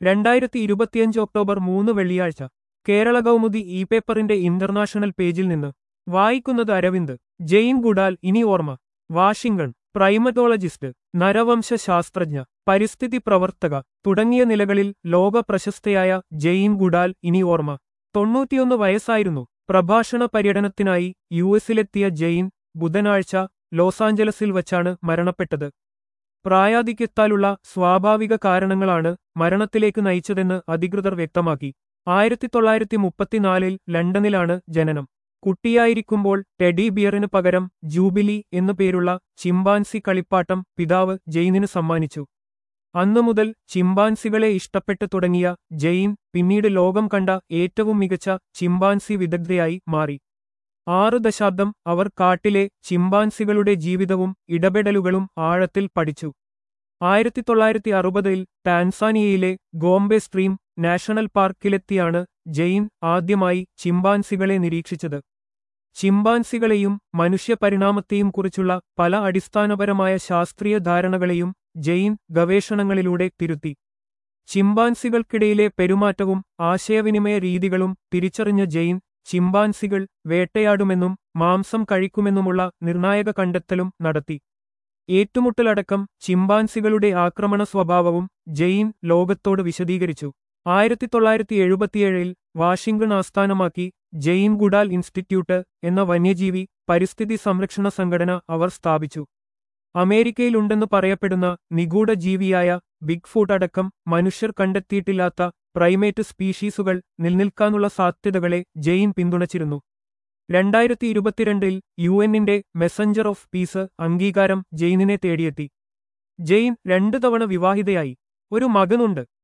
രണ്ടായിരത്തി ഇരുപത്തിയഞ്ച് ഒക്ടോബർ മൂന്ന് വെള്ളിയാഴ്ച കേരള കൗമുദി ഇ പേപ്പറിന്റെ ഇന്റർനാഷണൽ പേജിൽ നിന്ന് വായിക്കുന്നത് അരവിന്ദ് ജെയിൻ ഗുഡാൽ ഇനി ഓർമ്മ വാഷിംഗ്ടൺ പ്രൈമറ്റോളജിസ്റ്റ് നരവംശ ശാസ്ത്രജ്ഞ പരിസ്ഥിതി പ്രവർത്തക തുടങ്ങിയ നിലകളിൽ ലോക പ്രശസ്തയായ ജെയിൻ ഗുഡാൽ ഇനി ഓർമ്മ തൊണ്ണൂറ്റിയൊന്ന് വയസ്സായിരുന്നു പ്രഭാഷണ പര്യടനത്തിനായി യു എസിലെത്തിയ ജെയിൻ ബുധനാഴ്ച ലോസാഞ്ചലസിൽ വച്ചാണ് മരണപ്പെട്ടത് പ്രായാധിക്യത്താലുള്ള സ്വാഭാവിക കാരണങ്ങളാണ് മരണത്തിലേക്ക് നയിച്ചതെന്ന് അധികൃതർ വ്യക്തമാക്കി ആയിരത്തി തൊള്ളായിരത്തി മുപ്പത്തിനാലിൽ ലണ്ടനിലാണ് ജനനം കുട്ടിയായിരിക്കുമ്പോൾ ടെഡി ബിയറിന് പകരം ജൂബിലി എന്നു പേരുള്ള ചിമ്പാൻസി കളിപ്പാട്ടം പിതാവ് ജെയിനിന് സമ്മാനിച്ചു അന്നു മുതൽ ചിമ്പാൻസികളെ ഇഷ്ടപ്പെട്ടു തുടങ്ങിയ ജെയിൻ പിന്നീട് ലോകം കണ്ട ഏറ്റവും മികച്ച ചിമ്പാൻസി വിദഗ്ധയായി മാറി ആറു ദശാബ്ദം അവർ കാട്ടിലെ ചിമ്പാൻസികളുടെ ജീവിതവും ഇടപെടലുകളും ആഴത്തിൽ പഠിച്ചു ആയിരത്തി തൊള്ളായിരത്തി അറുപതിൽ ടാൻസാനിയയിലെ ഗോംബെ സ്ട്രീം നാഷണൽ പാർക്കിലെത്തിയാണ് ജെയിൻ ആദ്യമായി ചിമ്പാൻസികളെ നിരീക്ഷിച്ചത് ചിമ്പാൻസികളെയും മനുഷ്യപരിണാമത്തെയും കുറിച്ചുള്ള പല അടിസ്ഥാനപരമായ ശാസ്ത്രീയ ധാരണകളെയും ജെയിൻ ഗവേഷണങ്ങളിലൂടെ തിരുത്തി ചിമ്പാൻസികൾക്കിടയിലെ പെരുമാറ്റവും ആശയവിനിമയ രീതികളും തിരിച്ചറിഞ്ഞ ജെയിൻ ചിമ്പാൻസികൾ വേട്ടയാടുമെന്നും മാംസം കഴിക്കുമെന്നുമുള്ള നിർണായക കണ്ടെത്തലും നടത്തി ഏറ്റുമുട്ടലടക്കം ചിമ്പാൻസികളുടെ ആക്രമണ സ്വഭാവവും ജെയിൻ ലോകത്തോട് വിശദീകരിച്ചു ആയിരത്തി തൊള്ളായിരത്തി എഴുപത്തിയേഴിൽ വാഷിംഗ്ടൺ ആസ്ഥാനമാക്കി ജെയിൻ ഗുഡാൽ ഇൻസ്റ്റിറ്റ്യൂട്ട് എന്ന വന്യജീവി പരിസ്ഥിതി സംരക്ഷണ സംഘടന അവർ സ്ഥാപിച്ചു അമേരിക്കയിലുണ്ടെന്ന് പറയപ്പെടുന്ന നിഗൂഢ ജീവിയായ ബിഗ് അടക്കം മനുഷ്യർ കണ്ടെത്തിയിട്ടില്ലാത്ത പ്രൈമേറ്റ് സ്പീഷീസുകൾ നിലനിൽക്കാനുള്ള സാധ്യതകളെ ജെയിൻ പിന്തുണച്ചിരുന്നു രണ്ടായിരത്തി ഇരുപത്തിരണ്ടിൽ യു എന്നിന്റെ മെസഞ്ചർ ഓഫ് പീസ് അംഗീകാരം ജെയിനിനെ തേടിയെത്തി ജെയിൻ രണ്ടു തവണ വിവാഹിതയായി ഒരു മകനുണ്ട്